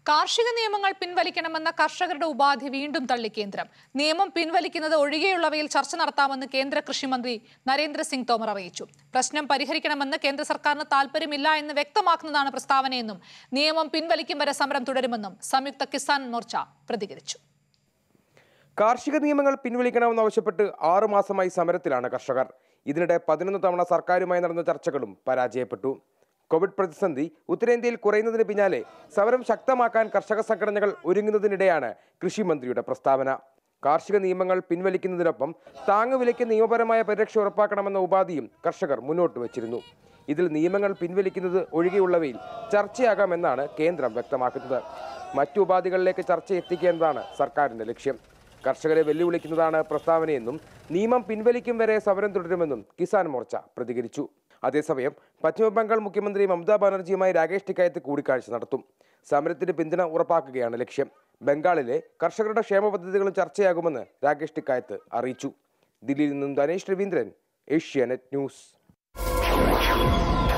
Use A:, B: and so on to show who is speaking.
A: കാർഷിക നിയമങ്ങൾ പിൻവലിക്കണമെന്ന കർഷകരുടെ ഉപാധി വീണ്ടും തള്ളി കേന്ദ്രം നിയമം പിൻവലിക്കുന്നത് ഒഴികെയുള്ളവയിൽ ചർച്ച നടത്താമെന്ന് കേന്ദ്ര കൃഷിമന്ത്രി നരേന്ദ്രസിംഗ് തോമർ അറിയിച്ചു പ്രശ്നം പരിഹരിക്കണമെന്ന് കേന്ദ്ര സർക്കാരിന് താൽപര്യമില്ല എന്ന് വ്യക്തമാക്കുന്നതാണ് പ്രസ്താവനയെന്നും നിയമം പിൻവലിക്കും വരെ സമരം തുടരുമെന്നും സംയുക്ത കിസാൻ മോർച്ച പ്രതികരിച്ചു
B: കാർഷിക നിയമങ്ങൾ പിൻവലിക്കണമെന്നാവശ്യപ്പെട്ട് ആറു മാസമായി സമരത്തിലാണ് കർഷകർ ഇതിനിടെ പതിനൊന്ന് തവണ സർക്കാരുമായി നടന്ന ചർച്ചകളും പരാജയപ്പെട്ടു കോവിഡ് പ്രതിസന്ധി ഉത്തരേന്ത്യയിൽ കുറയുന്നതിന് പിന്നാലെ സമരം ശക്തമാക്കാൻ കർഷക സംഘടനകൾ ഒരുങ്ങുന്നതിനിടെയാണ് കൃഷിമന്ത്രിയുടെ പ്രസ്താവന കാർഷിക നിയമങ്ങൾ പിൻവലിക്കുന്നതിനൊപ്പം താങ്ങുവിലയ്ക്ക് നിയമപരമായ പരിരക്ഷ ഉറപ്പാക്കണമെന്ന ഉപാധിയും കർഷകർ മുന്നോട്ട് വച്ചിരുന്നു ഇതിൽ നിയമങ്ങൾ പിൻവലിക്കുന്നത് ഒഴികെയുള്ളവയിൽ ചർച്ചയാകാമെന്നാണ് കേന്ദ്രം വ്യക്തമാക്കുന്നത് മറ്റു ഉപാധികളിലേക്ക് ചർച്ച എത്തിക്കേണ്ടതാണ് സർക്കാരിന്റെ ലക്ഷ്യം കർഷകരെ വെല്ലുവിളിക്കുന്നതാണ് പ്രസ്താവനയെന്നും നിയമം പിൻവലിക്കും വരെ സമരം തുടരുമെന്നും കിസാൻ മോർച്ച പ്രതികരിച്ചു അതേസമയം പശ്ചിമബംഗാൾ മുഖ്യമന്ത്രി മമതാ ബാനർജിയുമായി രാകേഷ് ടിക്കായത്ത് കൂടിക്കാഴ്ച നടത്തും സമരത്തിന് പിന്തുണ ഉറപ്പാക്കുകയാണ് ലക്ഷ്യം ബംഗാളിലെ കർഷകരുടെ ക്ഷേമ പദ്ധതികളും ചർച്ചയാകുമെന്ന് രാകേഷ് ടിക്കായത്ത് അറിയിച്ചു ദില്ലിയിൽ നിന്നും ധനേഷ് രവീന്ദ്രൻ ഏഷ്യാനെറ്റ് ന്യൂസ്